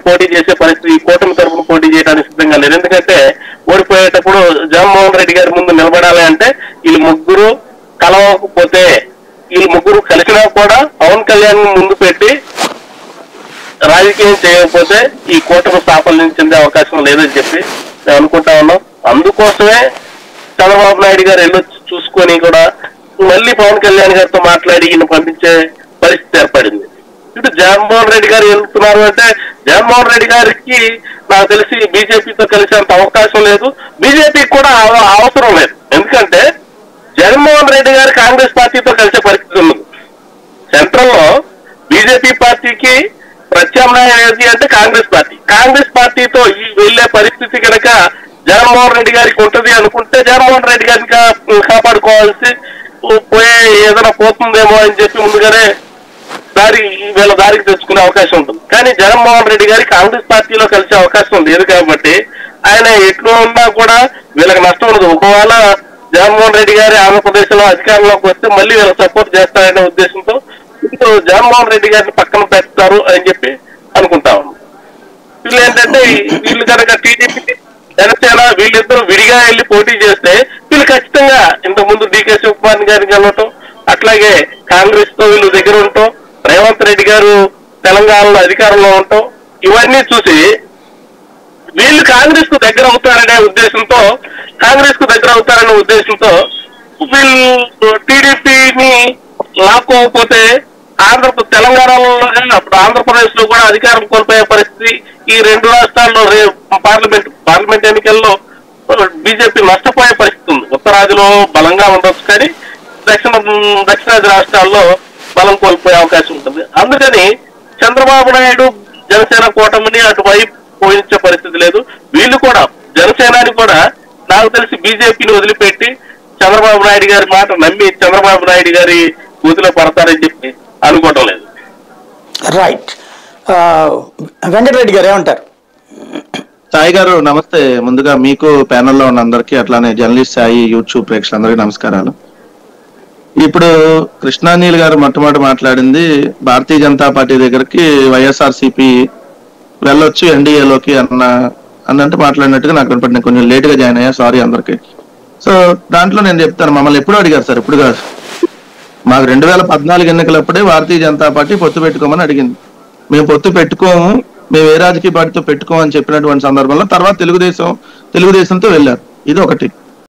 పోటీ చేసే పరిస్థితి ఈ కూటమి తరఫున పోటీ చేయడానికి సిద్ధంగా లేదు ఎందుకంటే ఓడిపోయేటప్పుడు జగన్మోహన్ రెడ్డి గారి ముందు నిలబడాలి అంటే వీళ్ళు ముగ్గురు కలవకపోతే వీళ్ళు ముగ్గురు కలిసినా కూడా పవన్ కళ్యాణ్ ముందు పెట్టి రాజకీయం చేయకపోతే ఈ కూటమి సాఫల్యం చెందే అవకాశం లేదని చెప్పి మేము అనుకుంటా ఉన్నాం అందుకోసమే చంద్రబాబు నాయుడు గారు వెళ్ళొచ్చి చూసుకొని కూడా మళ్ళీ పవన్ కళ్యాణ్ గారితో మాట్లాడి ఈయన పంపించే పరిస్థితి ఏర్పడింది ఇటు జగన్మోహన్ రెడ్డి గారు వెళ్తున్నారు అంటే జగన్మోహన్ రెడ్డి గారికి నాకు తెలిసి బీజేపీతో కలిసేంత అవకాశం లేదు బీజేపీకి కూడా అవ- అవసరం లేదు ఎందుకంటే జగన్మోహన్ రెడ్డి గారు కాంగ్రెస్ పార్టీతో కలిసే పరిస్థితి ఉన్నది సెంట్రల్ లో బీజేపీ పార్టీకి ప్రత్యామ్నాయం ఏది అంటే కాంగ్రెస్ పార్టీ కాంగ్రెస్ పార్టీతో ఈ వెళ్లే పరిస్థితి కనుక జగన్మోహన్ రెడ్డి గారికి ఉంటది అనుకుంటే జగన్మోహన్ రెడ్డి గారిని కా- కాపాడుకోవాల్సి పోయే ఏదైనా పోతుందేమో అని చెప్పి ముందుగానే దారి వీళ్ళ దారికి తెచ్చుకునే అవకాశం ఉంటుంది కానీ జగన్మోహన్ రెడ్డి గారి కాంగ్రెస్ పార్టీలో కలిసే అవకాశం లేదు కాబట్టి ఆయన ఎట్లు ఉన్నా కూడా వీళ్ళకి నష్టం ఉండదు ఒకవేళ జగన్మోహన్ రెడ్డి గారి ఆంధ్రప్రదేశ్ లో అధికారంలోకి వస్తే మళ్ళీ వీళ్ళకి సపోర్ట్ చేస్తారనే ఉద్దేశంతో ఇప్పుడు జగన్మోహన్ రెడ్డి గారిని పక్కన పెడతారు అని చెప్పి అనుకుంటా ఉన్నాం వీళ్ళు ఏంటంటే వీళ్ళు కనుక టీడీపీ జనసేన వీళ్ళిద్దరూ విడిగా వెళ్ళి పోటీ చేస్తే వీళ్ళు ఖచ్చితంగా ఇంతకు ముందు డీకే శివకుమార్ గారిని కలవటం అట్లాగే కాంగ్రెస్ తో వీళ్ళు దగ్గర ఉండటం రేవంత్ రెడ్డి గారు తెలంగాణలో అధికారంలో ఉండటం ఇవన్నీ చూసి వీళ్ళు కాంగ్రెస్ కు దగ్గర అవుతారనే ఉద్దేశంతో కాంగ్రెస్ కు దగ్గర అవుతారనే ఉద్దేశంతో వీళ్ళు టీడీపీని లాక్కోకపోతే ఆంధ్ర తెలంగాణలో కానీ అప్పుడు ఆంధ్రప్రదేశ్ లో కూడా అధికారం కోల్పోయే పరిస్థితి ఈ రెండు రాష్ట్రాల్లో రే పార్లమెంట్ పార్లమెంట్ ఎన్నికల్లో బీజేపీ నష్టపోయే పరిస్థితి ఉంది ఉత్తరాదిలో బలంగా ఉండొచ్చు కానీ దక్షిణ దక్షిణాది రాష్ట్రాల్లో బలం కోల్పోయే అవకాశం ఉంటుంది అందుకని చంద్రబాబు నాయుడు జనసేన కూటమిని అటువైపు పోయించే పరిస్థితి లేదు వీళ్ళు కూడా జనసేనాని కూడా నాకు తెలిసి బీజేపీని వదిలిపెట్టి చంద్రబాబు నాయుడు గారి మాట నమ్మి చంద్రబాబు నాయుడు గారి గూతిలో పడతారని చెప్పి అనుకోవటం లేదు రైట్ వెంకటరెడ్డి గారు ఏమంటారు సాయి గారు నమస్తే ముందుగా మీకు ప్యానెల్లో ఉన్న అందరికీ అట్లానే జర్నలిస్ట్ సాయి యూట్యూబ్ ప్రేక్షకులందరికీ నమస్కారాలు ఇప్పుడు కృష్ణానీల్ గారు మొట్టమొదటి మాట్లాడింది భారతీయ జనతా పార్టీ దగ్గరికి వైఎస్ఆర్ సిపి వెళ్ళొచ్చు ఎన్డీఏలోకి అన్న అన్నట్టు మాట్లాడినట్టుగా నాకు కనపడి నేను కొంచెం లేట్ గా జాయిన్ అయ్యా సారీ అందరికి సో దాంట్లో నేను చెప్తాను మమ్మల్ని ఎప్పుడు అడిగారు సార్ ఇప్పుడు కాదు మాకు రెండు వేల పద్నాలుగు ఎన్నికలప్పుడే భారతీయ జనతా పార్టీ పొత్తు పెట్టుకోమని అడిగింది మేము పొత్తు పెట్టుకోము మేము ఏ రాజకీయ పార్టీతో పెట్టుకోమని చెప్పినటువంటి సందర్భంలో తర్వాత తెలుగుదేశం తెలుగుదేశంతో వెళ్ళారు ఇది ఒకటి